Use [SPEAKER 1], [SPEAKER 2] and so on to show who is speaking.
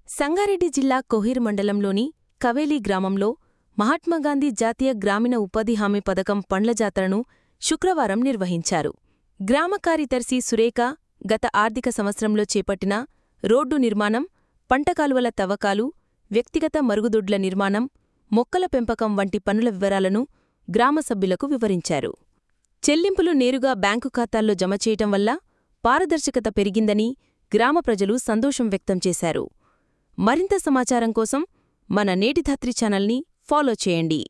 [SPEAKER 1] సంగారెడ్డి జిల్లా కొహీర్ మండలంలోని కవేలి గ్రామంలో మహాత్మాగాంధీ జాతీయ గ్రామీణ ఉపాధి హామీ పథకం పండ్ల జాతరను శుక్రవారం నిర్వహించారు గ్రామ కార్యదర్శి సురేఖ గత ఆర్థిక సంవత్సరంలో చేపట్టిన రోడ్డు నిర్మాణం పంట కాలువల తవ్వకాలు వ్యక్తిగత మరుగుదొడ్ల నిర్మాణం మొక్కల పెంపకం వంటి పనుల వివరాలను గ్రామ సభ్యులకు వివరించారు చెల్లింపులు నేరుగా బ్యాంకు ఖాతాల్లో జమ చేయటం వల్ల పారదర్శకత పెరిగిందని గ్రామ ప్రజలు సంతోషం వ్యక్తం చేశారు మరింత సమాచారం కోసం మన నేటిధాత్రి ఛానల్ని ఫాలో చేయండి